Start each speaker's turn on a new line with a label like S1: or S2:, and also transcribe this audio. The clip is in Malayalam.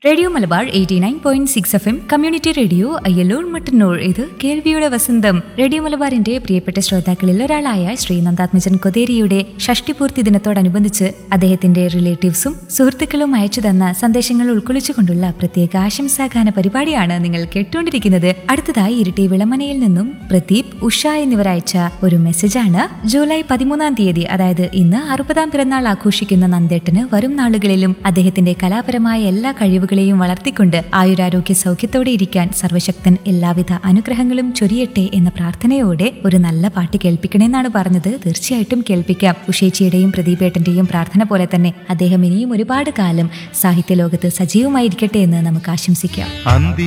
S1: radio Malabar eighty nine point six F M community radio Ayyallur Mattannur ഇത് കേൾവിയുടെ വസന്തം റേഡിയോ മലബാറിന്റെ പ്രിയപ്പെട്ട ശ്രോതാക്കളിൽ ഒരാളായ ശ്രീ നന്ദാത്മജൻ കൊതേരിയുടെ ഷഷ്ടിപൂർത്തി ദിനത്തോടനുബന്ധിച്ച് അദ്ദേഹത്തിന്റെ റിലേറ്റീവ്സും സുഹൃത്തുക്കളും അയച്ചു തന്ന സന്ദേശങ്ങൾ ഉൾക്കൊള്ളിച്ചുകൊണ്ടുള്ള പ്രത്യേക ആശംസാഗാന പരിപാടിയാണ് നിങ്ങൾ കേട്ടുകൊണ്ടിരിക്കുന്നത് അടുത്തതായി ഇരിട്ടി വിളമനയിൽ നിന്നും പ്രദീപ് ഉഷ എന്നിവർ അയച്ച ഒരു മെസ്സേജാണ് ജൂലൈ പതിമൂന്നാം തീയതി അതായത് ഇന്ന് അറുപതാം പിറന്നാൾ ആഘോഷിക്കുന്ന നന്ദേട്ടന് വരും നാളുകളിലും അദ്ദേഹത്തിന്റെ കലാപരമായ എല്ലാ കഴിവുകളെയും വളർത്തിക്കൊണ്ട് ആയുരാരോഗ്യ സൗഖ്യത്തോടെ ഇരിക്കാൻ സർവശക്തൻ എല്ലാവിധ അനുഗ്രഹങ്ങളും ചൊരിയട്ടെ എന്ന പ്രാർത്ഥനയോടെ ഒരു നല്ല പാട്ട് കേൾപ്പിക്കണമെന്നാണ് പറഞ്ഞത് തീർച്ചയായിട്ടും കേൾപ്പിക്കാം ഉഷേച്ചിയുടെയും പ്രദീപേട്ടന്റെയും പ്രാർത്ഥന പോലെ തന്നെ അദ്ദേഹം ഇനിയും ഒരുപാട് കാലം സാഹിത്യ ലോകത്ത് സജീവമായിരിക്കട്ടെ എന്ന് നമുക്ക് ആശംസിക്കാം
S2: അന്തി